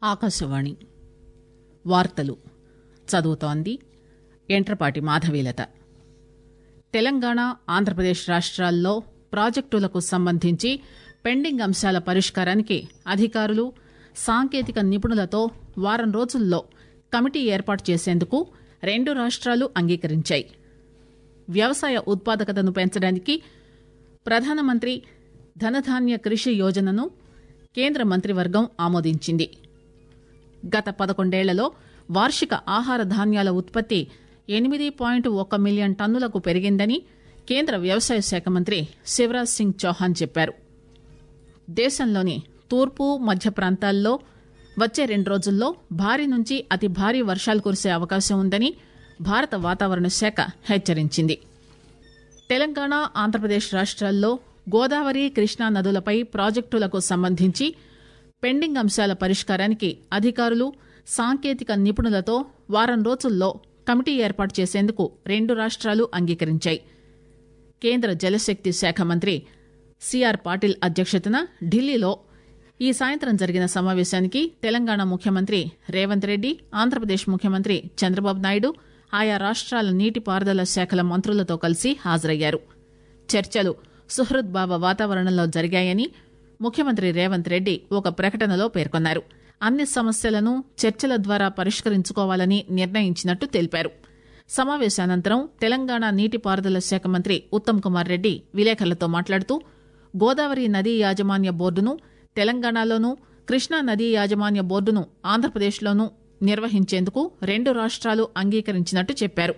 ఆకాశవాణి వార్తలు చదువుతోంది ఎంట్రపాటి మాధవీలత తెలంగాణ ఆంధ్రప్రదేశ్ రాష్ట్రాల్లో ప్రాజెక్టులకు సంబంధించి పెండింగ్ అంశాల పరిష్కారానికి అధికారులు సాంకేతిక నిపుణులతో వారం రోజుల్లో కమిటీ ఏర్పాటు చేసేందుకు రెండు రాష్ట్రాలు అంగీకరించాయి వ్యవసాయ ఉత్పాదకతను పెంచడానికి ప్రధానమంత్రి ధనధాన్య కృషి యోజనను కేంద్ర మంత్రివర్గం ఆమోదించింది గత పదకొండేళ్లలో వార్షిక ఆహార ధాన్యాల ఉత్పత్తి ఎనిమిది పాయింట్ ఒక మిలియన్ టన్నులకు పెరిగిందని కేంద్ర వ్యవసాయ శాఖ మంత్రి శివరాజ్ సింగ్ చౌహాన్ చెప్పారు దేశంలోని తూర్పు మధ్య ప్రాంతాల్లో వచ్చే రెండు రోజుల్లో భారీ నుంచి అతి భారీ వర్షాలు కురిసే అవకాశం ఉందని భారత వాతావరణ శాఖ హెచ్చరించింది తెలంగాణ ఆంధ్రప్రదేశ్ రాష్ట్రాల్లో గోదావరి కృష్ణా నదులపై ప్రాజెక్టులకు సంబంధించి పెండింగ్ అంశాల పరిష్కారానికి అధికారులు సాంకేతిక నిపుణులతో వారం రోజుల్లో కమిటీ ఏర్పాటు చేసేందుకు రెండు రాష్ట్రాలు అంగీకరించాయి కేంద్ర జలశక్తి శాఖ మంత్రి సిఆర్ పాటిల్ అధ్యక్షతన ఢిల్లీలో ఈ సాయంత్రం జరిగిన సమావేశానికి తెలంగాణ ముఖ్యమంత్రి రేవంత్ రెడ్డి ఆంధ్రప్రదేశ్ ముఖ్యమంత్రి చంద్రబాబు నాయుడు ఆయా రాష్ట్రాల నీటిపారుదల శాఖల మంత్రులతో కలిసి హాజరయ్యారు చర్చలు సుహృద్భావ వాతావరణంలో జరిగాయని ముఖ్యమంత్రి రేవంత్ రెడ్డి ఒక ప్రకటనలో పేర్కొన్నారు అన్ని సమస్యలను చర్చల ద్వారా పరిష్కరించుకోవాలని నిర్ణయించినట్టు తెలిపారు సమావేశానంతరం తెలంగాణ నీటిపారుదల శాఖ మంత్రి ఉత్తమ్ కుమార్ రెడ్డి విలేకరులతో మాట్లాడుతూ గోదావరి నదీ యాజమాన్య బోర్డును తెలంగాణలోనూ కృష్ణా నదీ యాజమాన్య బోర్డును ఆంధ్రప్రదేశ్లోనూ నిర్వహించేందుకు రెండు రాష్ట్రాలు అంగీకరించినట్టు చెప్పారు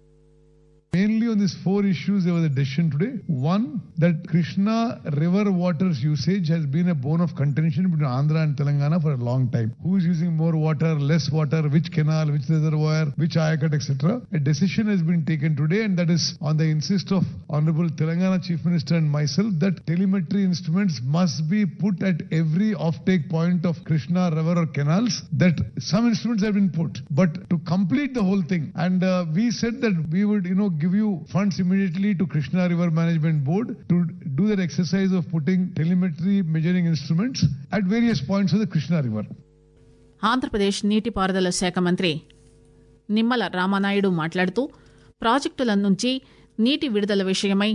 Mainly on these four issues, there was a decision today. One, that Krishna river water's usage has been a bone of contention between Andhra and Telangana for a long time. Who is using more water, less water, which canal, which reservoir, which ayakat, etc. A decision has been taken today, and that is on the insist of Honorable Telangana Chief Minister and myself that telemetry instruments must be put at every offtake point of Krishna river or canals. That some instruments have been put, but to complete the whole thing, and uh, we said that we would, you know, give you funds immediately to Krishna River Management Board to do that exercise of putting telemetry measuring instruments at various points of the Krishna River. Andhra Pradesh నీటిపారుదల శాఖ మంత్రి నిమ్మల రామానాయుడు మాట్లాడుతూ ప్రాజెక్టుల నుంచి నీటి విడుదల విషయమై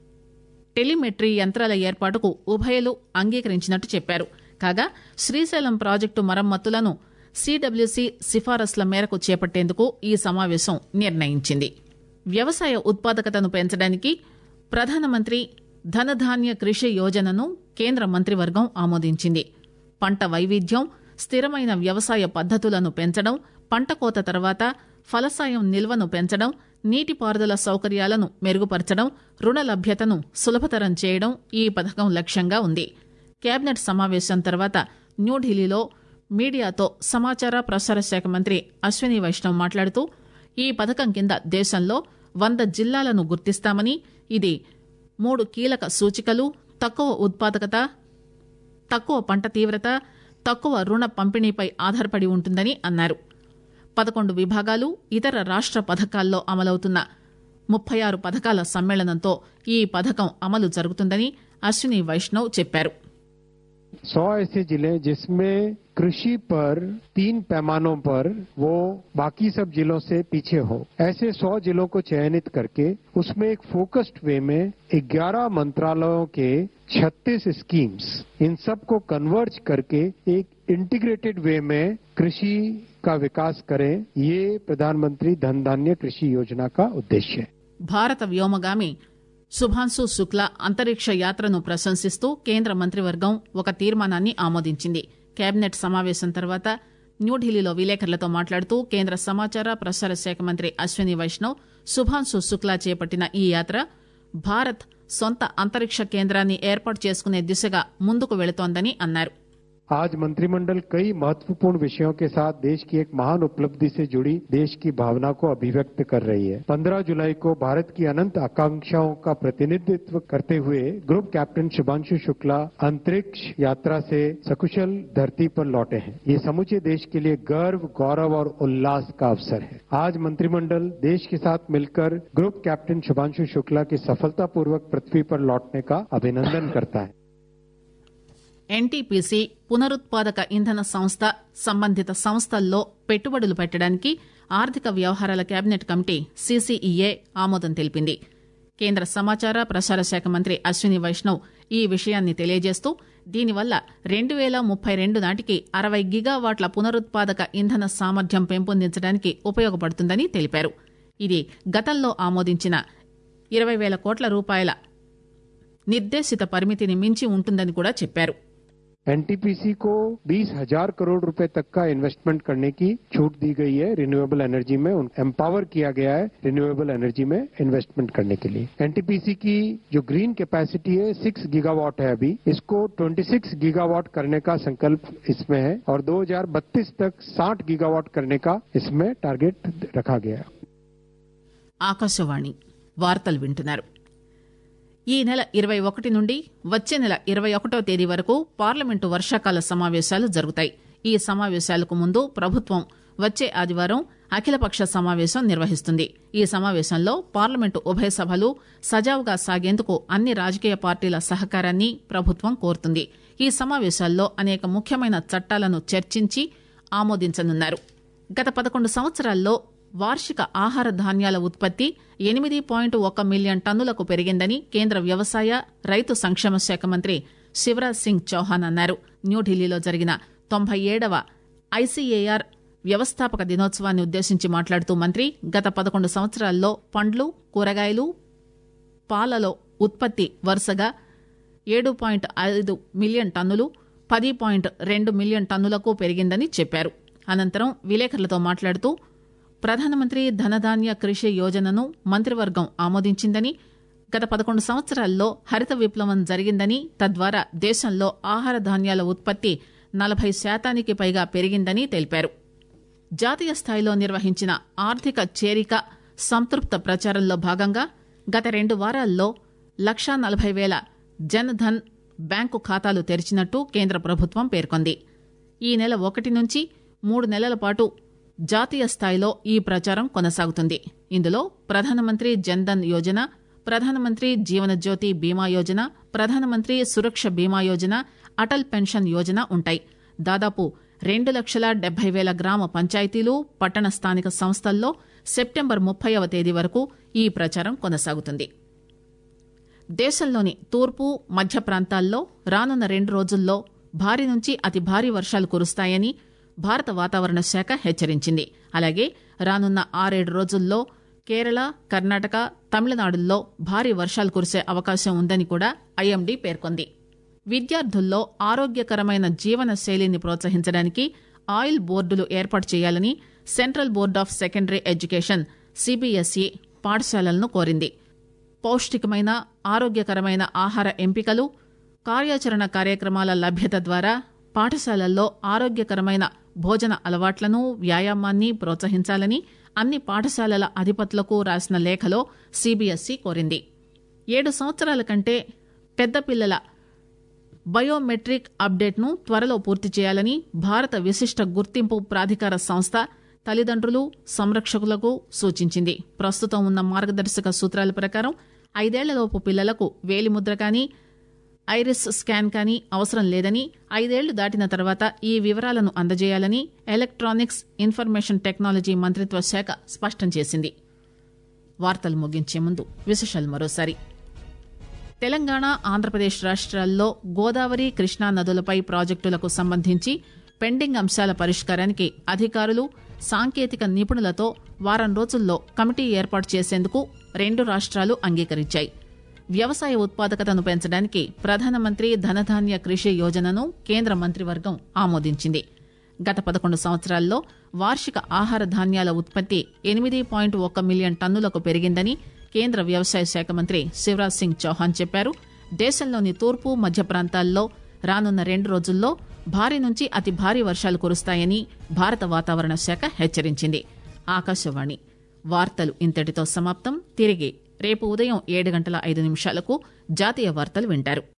telemetry యంత్రాల ఏర్పాటుకు ఉభయలు అంగీకరించినట్టు చెప్పారు కాగా శ్రీశైలం ప్రాజెక్టు మరమ్మతులను సిడబ్ల్యూసీ సిఫారసుల మేరకు చేపట్టేందుకు ఈ సమావేశం నిర్ణయించింది వ్యవసాయ ఉత్పాదకతను పెంచడానికి ప్రధానమంత్రి ధనధాన్య కృషి యోజనను కేంద్ర మంత్రివర్గం ఆమోదించింది పంట వైవిధ్యం స్థిరమైన వ్యవసాయ పద్దతులను పెంచడం పంట కోత తర్వాత ఫలసాయం నిల్వను పెంచడం నీటిపారుదల సౌకర్యాలను మెరుగుపరచడం రుణ లభ్యతను సులభతరం చేయడం ఈ పథకం లక్ష్యంగా ఉంది కేబినెట్ సమావేశం తర్వాత న్యూఢిల్లీలో మీడియాతో సమాచార ప్రసార శాఖ మంత్రి అశ్విని వైష్ణవ్ మాట్లాడుతూ ఈ పథకం కింద దేశంలో వంద జిల్లాలను గుర్తిస్తామని ఇది మూడు కీలక సూచికలు తక్కువ ఉత్పాదకత తక్కువ పంట తీవ్రత తక్కువ రుణ పంపిణీపై ఆధారపడి ఉంటుందని అన్నారు పదకొండు విభాగాలు ఇతర రాష్ట్ర పథకాల్లో అమలవుతున్న ముప్పై ఆరు పథకాల సమ్మేళనంతో ఈ పథకం అమలు జరుగుతుందని అశ్విని వైష్ణవ్ చెప్పారు सौ ऐसे जिले जिसमें कृषि पर तीन पैमानों पर वो बाकी सब जिलों से पीछे हो ऐसे सौ जिलों को चयनित करके उसमें एक फोकस्ड वे में 11 मंत्रालयों के 36 स्कीम्स इन सब को कन्वर्ज करके एक इंटीग्रेटेड वे में कृषि का विकास करें ये प्रधानमंत्री धन धान्य कृषि योजना का उद्देश्य है భారత వ్యోమగామి శుభాంశు శుక్లా అంతరిక్ష యాత్రను ప్రశంసిస్తూ కేంద్ర మంత్రివర్గం ఒక తీర్మానాన్ని ఆమోదించింది కేబినెట్ సమావేశం తర్వాత న్యూఢిల్లీలో విలేకరులతో మాట్లాడుతూ కేంద్ర సమాచార ప్రసార శాఖ మంత్రి అశ్విని వైష్ణవ్ శుభాంశు శుక్లా చేపట్టిన ఈ యాత్ర భారత్ సొంత అంతరిక్ష కేంద్రాన్ని ఏర్పాటు చేసుకునే దిశగా ముందుకు వెళుతోందని అన్నారు आज मंत्रिमंडल कई महत्वपूर्ण विषयों के साथ देश की एक महान उपलब्धि से जुड़ी देश की भावना को अभिव्यक्त कर रही है 15 जुलाई को भारत की अनंत आकांक्षाओं का प्रतिनिधित्व करते हुए ग्रुप कैप्टन शुभांशु शुक्ला अंतरिक्ष यात्रा से सकुशल धरती पर लौटे हैं ये समूचे देश के लिए गर्व गौरव और उल्लास का अवसर है आज मंत्रिमंडल देश के साथ मिलकर ग्रुप कैप्टन शुभांशु शुक्ला के सफलतापूर्वक पृथ्वी पर लौटने का अभिनंदन करता है ఎన్టీపీసీ పునరుత్పాదక ఇంధన సంస్థ సంబంధిత సంస్థల్లో పెట్టుబడులు పెట్టడానికి ఆర్థిక వ్యవహారాల కేబినెట్ కమిటీ సీసీఈఏ ఆమోదం తెలిపింది కేంద్ర సమాచార ప్రసార శాఖ మంత్రి అశ్విని వైష్ణవ్ ఈ విషయాన్ని తెలియజేస్తూ దీనివల్ల రెండు పేల ముప్పై రెండు నాటికి అరవై గిగావాట్ల పునరుత్పాదక ఇంధన సామర్థ్యం పెంపొందించడానికి ఉపయోగపడుతుందని తెలిపారు ఇది గతంలో ఆమోదించిన ఇరవై వేల కోట్ల రూపాయల నిర్దేశిత పరిమితిని మించి ఉంటుందని కూడా చెప్పారు एनटीपीसी को बीस हजार करोड़ रुपए तक का इन्वेस्टमेंट करने की छूट दी गई है रिन्यूएबल एनर्जी में एम्पावर किया गया है रिन्यूएबल एनर्जी में इन्वेस्टमेंट करने के लिए एनटीपीसी की जो ग्रीन कैपेसिटी है सिक्स गीगावाट है अभी इसको 26 गीगावाट करने का संकल्प इसमें है और 2032 तक 60 गीगावाट करने का इसमें टारगेट रखा गया है ఆకాశవాణి వార్తలు వింటున్నారు ఈ నెల ఇరవై ఒకటి నుండి వచ్చే నెల ఇరవై ఒకటో తేదీ వరకు పార్లమెంటు వర్షాకాల సమావేశాలు జరుగుతాయి ఈ సమావేశాలకు ముందు ప్రభుత్వం వచ్చే ఆదివారం అఖిలపక్ష సమావేశం నిర్వహిస్తుంది ఈ సమావేశంలో పార్లమెంటు ఉభయ సభలు సజావుగా సాగేందుకు అన్ని రాజకీయ పార్టీల సహకారాన్ని ప్రభుత్వం కోరుతుంది ఈ సమావేశాల్లో అనేక ముఖ్యమైన చట్టాలను చర్చించి ఆమోదించనున్నారు గత పదకొండు సంవత్సరాల్లో వార్షిక ఆహార ధాన్యాల ఉత్పత్తి ఎనిమిది పాయింట్ ఒక మిలియన్ టన్నులకు పెరిగిందని కేంద్ర వ్యవసాయ రైతు సంక్షేమ శాఖ మంత్రి శివరాజ్ సింగ్ చౌహాన్ అన్నారు న్యూఢిల్లీలో జరిగిన తొంభై ఏడవ ఐసీఏఆర్ వ్యవస్థాపక దినోత్సవాన్ని ఉద్దేశించి మాట్లాడుతూ మంత్రి గత పదకొండు సంవత్సరాల్లో పండ్లు కూరగాయలు పాలలో ఉత్పత్తి వరుసగా ఏడు పాయింట్ ఐదు మిలియన్ టన్నులు పది పాయింట్ రెండు మిలియన్ టన్నులకు పెరిగిందని చెప్పారు అనంతరం విలేకరులతో మాట్లాడుతూ ప్రధానమంత్రి ధనధాన్య కృషి యోజనను మంత్రివర్గం ఆమోదించిందని గత పదకొండు సంవత్సరాల్లో హరిత విప్లవం జరిగిందని తద్వారా దేశంలో ఆహార ధాన్యాల ఉత్పత్తి నలభై శాతానికి పైగా పెరిగిందని తెలిపారు జాతీయ స్థాయిలో నిర్వహించిన ఆర్థిక చేరిక సంతృప్త ప్రచారంలో భాగంగా గత రెండు వారాల్లో లక్షా నలభై వేల జన్ధన్ బ్యాంకు ఖాతాలు తెరిచినట్టు కేంద్ర ప్రభుత్వం పేర్కొంది ఈ నెల ఒకటి నుంచి మూడు నెలల పాటు జాతీయ స్థాయిలో ఈ ప్రచారం కొనసాగుతుంది ఇందులో ప్రధానమంత్రి జన్ధన్ యోజన ప్రధానమంత్రి జీవనజ్యోతి బీమా యోజన ప్రధానమంత్రి సురక్ష బీమా యోజన అటల్ పెన్షన్ యోజన ఉంటాయి దాదాపు రెండు లక్షల డెబ్బై వేల గ్రామ పంచాయతీలు పట్టణ స్థానిక సంస్థల్లో సెప్టెంబర్ ముప్పైవ తేదీ వరకు ఈ ప్రచారం కొనసాగుతుంది దేశంలోని తూర్పు మధ్య ప్రాంతాల్లో రానున్న రెండు రోజుల్లో భారీ నుంచి అతి భారీ వర్షాలు కురుస్తాయని భారత వాతావరణ శాఖ హెచ్చరించింది అలాగే రానున్న ఆరేడు రోజుల్లో కేరళ కర్ణాటక తమిళనాడుల్లో భారీ వర్షాలు కురిసే అవకాశం ఉందని కూడా ఐఎండీ పేర్కొంది విద్యార్థుల్లో ఆరోగ్యకరమైన జీవన శైలిని ప్రోత్సహించడానికి ఆయిల్ బోర్డులు ఏర్పాటు చేయాలని central board of secondary education CBSE పాఠశాలలను కోరింది పౌష్టికమైన ఆరోగ్యకరమైన ఆహార ఎంపికలు కార్యాచరణ కార్యక్రమాల లభ్యత ద్వారా పాఠశాలల్లో ఆరోగ్యకరమైన భోజన అలవాట్లను వ్యాయామాన్ని ప్రోత్సహించాలని అన్ని పాఠశాలల అధిపతులకు రాసిన లేఖలో సిబిఎస్ఈ కోరింది ఏడు సంవత్సరాల కంటే పెద్ద పిల్లల బయోమెట్రిక్ అప్డేట్ను త్వరలో పూర్తి చేయాలని భారత విశిష్ట గుర్తింపు ప్రాధికార సంస్థ తల్లిదండ్రులు సంరక్షకులకు సూచించింది ప్రస్తుతం ఉన్న మార్గదర్శక సూత్రాల ప్రకారం ఐదేళ్లలోపు పిల్లలకు వేలిముద్ర కానీ ఐరిస్ స్కాన్ కానీ అవసరం లేదని ఐదేళ్లు దాటిన తర్వాత ఈ వివరాలను అందజేయాలని ఎలక్ట్రానిక్స్ ఇన్ఫర్మేషన్ టెక్నాలజీ మంత్రిత్వ శాఖ స్పష్టం చేసింది వార్తలు ముగించే ముందు విశేషాలు మరోసారి తెలంగాణ ఆంధ్రప్రదేశ్ రాష్ట్రాల్లో గోదావరి కృష్ణా నదులపై ప్రాజెక్టులకు సంబంధించి పెండింగ్ అంశాల పరిష్కారానికి అధికారులు సాంకేతిక నిపుణులతో వారం రోజుల్లో కమిటీ ఏర్పాటు చేసేందుకు రెండు రాష్ట్రాలు అంగీకరించాయి వ్యవసాయ ఉత్పాదకతను పెంచడానికి ప్రధానమంత్రి ధనధాన్య కృషి యోజనను కేంద్ర మంత్రివర్గం ఆమోదించింది గత పదకొండు సంవత్సరాల్లో వార్షిక ఆహార ధాన్యాల ఉత్పత్తి ఎనిమిది పాయింట్ ఒక్క మిలియన్ టన్నులకు పెరిగిందని కేంద్ర వ్యవసాయ శాఖ మంత్రి శివరాజ్ సింగ్ చౌహాన్ చెప్పారు దేశంలోని తూర్పు మధ్య ప్రాంతాల్లో రానున్న రెండు రోజుల్లో భారీ నుంచి అతి భారీ వర్షాలు కురుస్తాయని భారత వాతావరణ శాఖ హెచ్చరించింది ఆకాశవాణి వార్తలు ఇంతటితో సమాప్తం తిరిగి రేపు ఉదయం ఏడు గంటల ఐదు నిమిషాలకు జాతీయ వార్తలు వింటారు